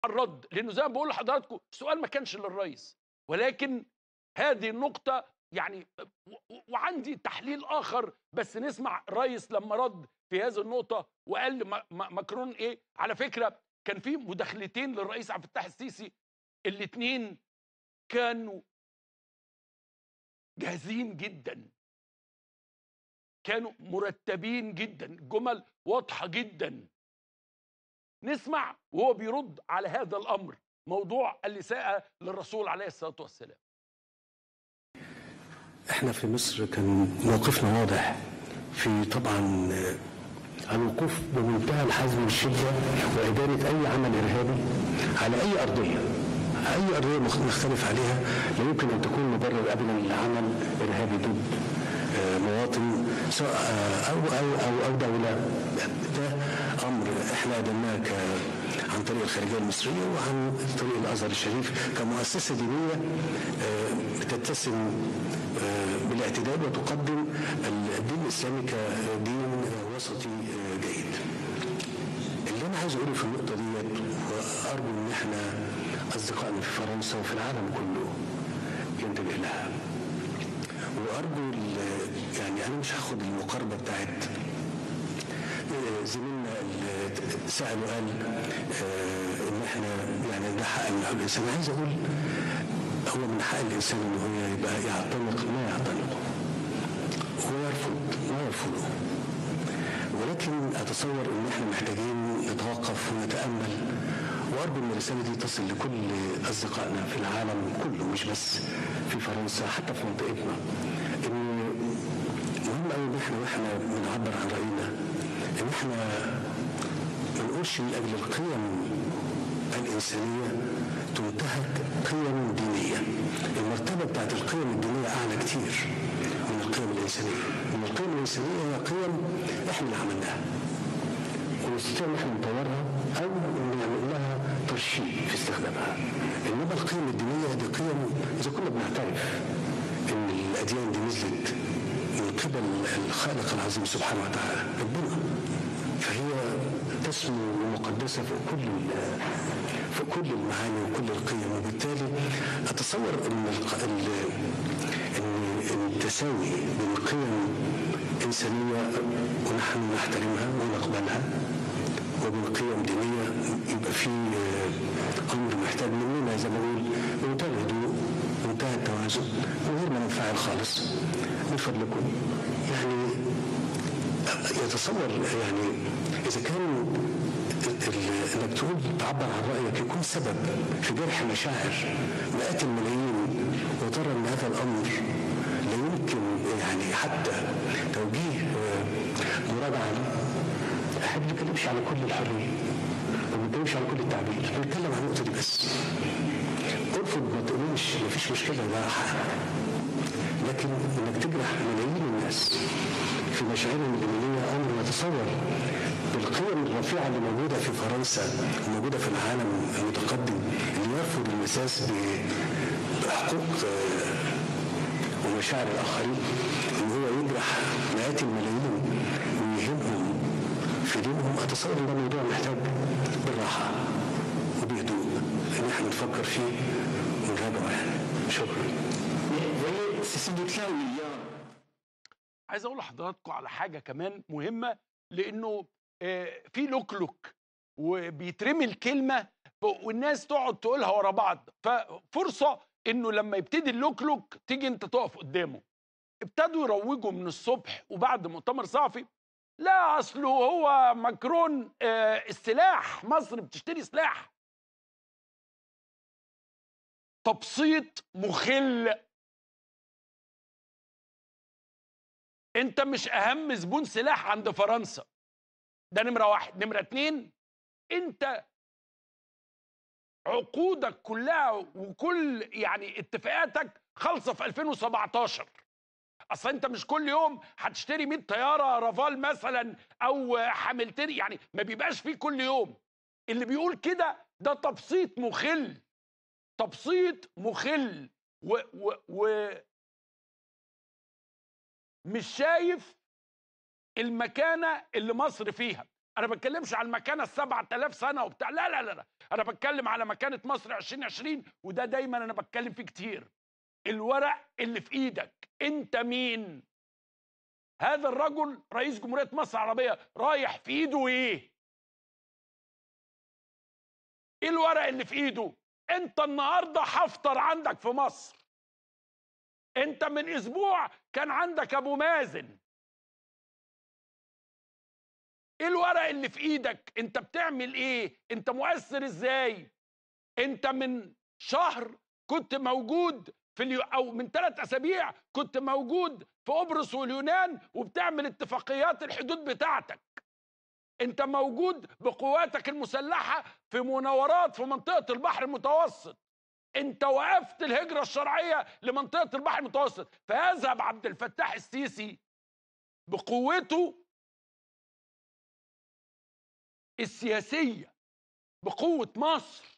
الرد لانه زي ما بقول لحضراتكم السؤال ما كانش للرئيس ولكن هذه النقطة يعني و- و- وعندي تحليل آخر بس نسمع الرئيس لما رد في هذه النقطة وقال لما- ما- ماكرون إيه على فكرة كان في مداخلتين للرئيس عبد الفتاح السيسي الاثنين كانوا جاهزين جدا كانوا مرتبين جدا الجمل واضحة جدا نسمع وهو بيرد على هذا الأمر موضوع الإساءة للرسول عليه الصلاة والسلام احنا في مصر كان موقفنا واضح في طبعا الوقوف بمنتهى الحزم والشده وادانه اي عمل ارهابي على اي ارضيه اي ارضيه مخ- نختلف عليها لا يمكن ان تكون مبرر ابدا لعمل ارهابي ضد آه، مواطن سواء آه، او او او او دوله ده امر احنا ادناه ك- عن طريق الخارجيه المصريه وعن طريق الازهر الشريف كمؤسسه دينيه آه، بتتسم آه، بالاعتدال وتقدم الدين الاسلامي كدين آه، وسطي آه، جيد. اللي انا عايز اقوله في النقطه ديت وارجو ان احنا اصدقائنا في فرنسا وفي العالم كله ينتبه لها. وارجو ال- يعني انا مش هاخد المقاربه بتاعت آه، زميلنا اللي سال وقال آه، ان احنا يعني ده حق من حق الانسان عايز اقول هو من حق الانسان ان هو يبقى يعتنق ما يعتنقه ويرفض ما يرفضه ولكن اتصور ان احنا محتاجين نتوقف ونتامل وارجو ان الرساله دي تصل لكل اصدقائنا في العالم كله مش بس في فرنسا حتى في منطقتنا ان مهم قوي ان احنا واحنا بنعبر عن راينا ان احنا ما نقولش من اجل القيم الانسانيه تنتهك قيم دينيه المرتبه بتاعت القيم الدينيه اعلى كتير من القيم الانسانيه ان القيم الانسانيه هي قيم احنا اللي عملناها ونستطيع ان احنا نطورها او نعمل لها ترشيد في استخدامها انما القيم الدينيه دي قيم اذا كنا بنعترف ان الاديان دي نزلت من قبل الخالق العظيم سبحانه وتعالى ربنا فهي تسمو ومقدسه فوق كل ال- فوق كل المعاني وكل القيم وبالتالي اتصور ان الق- ال- ان التساوي بين قيم انسانيه ونحن نحترمها ونقبلها وبين قيم دينيه يبقى في آه، امر محتاج مننا زي ما بقول بمنتهى الهدوء بمنتهى التوازن من غير ما ننفعل خالص من فضلكم يعني يتصور يعني اذا كان ال- ال- انك تقول تعبر عن رايك يكون سبب في جرح مشاعر مئات الملايين وترى ان هذا الامر لا يمكن يعني حتى توجيه آه، مراجعه له احنا ما بنتكلمش على كل الحريه ما بنتكلمش على كل التعبير بنتكلم عن النقطه دي بس ارفض ما تقولوش مفيش مشكله ده حق لكن انك تجرح ملايين الناس في مشاعرهم الدينيه امر يتصور بالقيم الرفيعه اللي موجوده في فرنسا وموجوده في العالم المتقدم اللي يرفض المساس ب- بحقوق آه، ومشاعر الاخرين ان هو يجرح مئات الملايين ويهمهم في دينهم اتصور ان ده موضوع محتاج بالراحه وبهدوء ان احنا نفكر فيه ونراجعه يعني شكرا C'est sans doute là où il y a عايز اقول لحضراتكم على حاجه كمان مهمه لانه آه، في لوكلوك وبيترمي الكلمه ف- والناس تقعد تقولها ورا بعض ففرصه انه لما يبتدي اللوكلوك تيجي انت تقف قدامه ابتدوا يروجوا من الصبح وبعد مؤتمر صحفي لا اصله هو ماكرون آه، السلاح مصر بتشتري سلاح تبسيط مخل انت مش اهم زبون سلاح عند فرنسا ده نمره واحد نمره اتنين انت عقودك كلها وكل يعني اتفاقاتك خالصه في 2017 اصل انت مش كل يوم هتشتري 100 طياره رافال مثلا او حاملتين يعني ما بيبقاش فيه كل يوم اللي بيقول كده ده تبسيط مخل تبسيط مخل و, و, و مش شايف المكانه اللي مصر فيها انا بتكلمش على المكانه السبعة آلاف سنه وبتاع لا لا لا لا انا بتكلم على مكانه مصر 2020 وده دايما انا بتكلم فيه كتير الورق اللي في ايدك انت مين هذا الرجل رئيس جمهوريه مصر العربيه رايح في ايده ايه ايه الورق اللي في ايده انت النهارده هفطر عندك في مصر انت من اسبوع كان عندك ابو مازن ايه الورق اللي في ايدك انت بتعمل ايه انت مؤثر ازاي انت من شهر كنت موجود في اليو... او من ثلاث اسابيع كنت موجود في قبرص واليونان وبتعمل اتفاقيات الحدود بتاعتك انت موجود بقواتك المسلحه في مناورات في منطقه البحر المتوسط انت وقفت الهجره الشرعيه لمنطقه البحر المتوسط فيذهب عبد الفتاح السيسي بقوته السياسيه بقوه مصر